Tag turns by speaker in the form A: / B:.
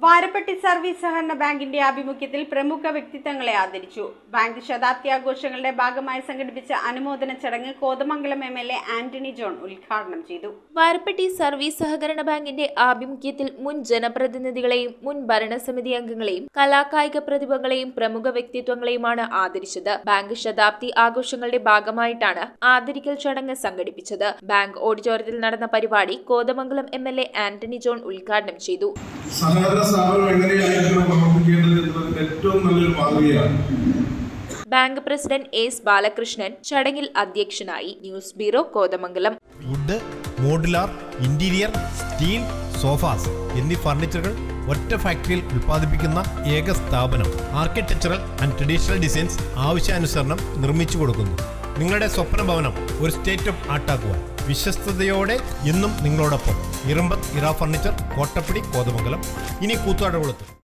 A: Varappetty service സഹകരണ ബാങ്കിന്റെ ആഭിമുഖ്യത്തിൽ പ്രമുഖ വ്യക്തിത്വങ്ങളെ ആദരിച്ചു ബാങ്ക് ശതാബ്ദി ആഘോഷങ്ങളുടെ ഭാഗമായി സംഘടിപ്പിച്ച അനുമോദന ചടങ്ങ് Kothamangalam M L A Antony John ഉദ്ഘാടനം ചെയ്തു
B: വാരപ്പെട്ടി സർവീസ് സഹകരണ ബാങ്കിന്റെ ആഭിമുഖ്യത്തിൽ മുൻ ജനപ്രതിനിധികളെയും മുൻ ഭരണസമിതി അംഗങ്ങളെയും കലാകായിക പ്രതിഭകളെയും പ്രമുഖ വ്യക്തിത്വങ്ങളെയുമാണ് ആദരിച്ചത് ബാങ്ക് ശതാബ്ദി ആഘോഷങ്ങളുടെ ഭാഗമായിട്ടാണ് ആദരിക്കൽ ചടങ്ങ് സംഘടിപ്പിച്ചത് ബാങ്ക് ഓഡിറ്റോറിയത്തിൽ നടന്ന പരിപാടി Kothamangalam M L A Antony John ഉദ്ഘാടനം ചെയ്തു
C: സഹകരണ സ്ഥാപനം എങ്ങനെയായിരിക്കണം പ്രവർത്തിക്കേണ്ടത് എന്നതിന്റെ ഏറ്റവും നല്ലൊരു മാതൃകയാണ്
B: ബാങ്ക് പ്രസിഡന്റ് എസ് ബാലകൃഷ്ണൻ ചടങ്ങിൽ അധ്യക്ഷനായി news bureau Kothamangalam
D: wood modular interior steel sofas എന്നീ ഫർണിച്ചറുകൾ ഒറ്റ ഫാക്ടറിയിൽ ഉൽപ്പാദിപ്പിക്കുന്ന ഏക സ്ഥാപനം ആർക്കിടെക്ചറൽ ആൻഡ് ട്രഡീഷണൽ ഡിസൈൻസ് ആവശ്യാനുസരണം നിർമ്മിച്ചു കൊടുക്കുന്നു നിങ്ങളുടെ സ്വപ്ന ഭവനം ഒരു സ്റ്റേറ്റ് ഓഫ് ആർട്ടാക്കുവാൻ വിശ്വസ്തയോടെ എന്നും നിങ്ങളോടൊപ്പം ഇറമ്പത്ത് ഇറ ഫർണിച്ചർ കോട്ടപ്പടി കോതമംഗലം ഇനി കൂത്താടുകുളത്ത്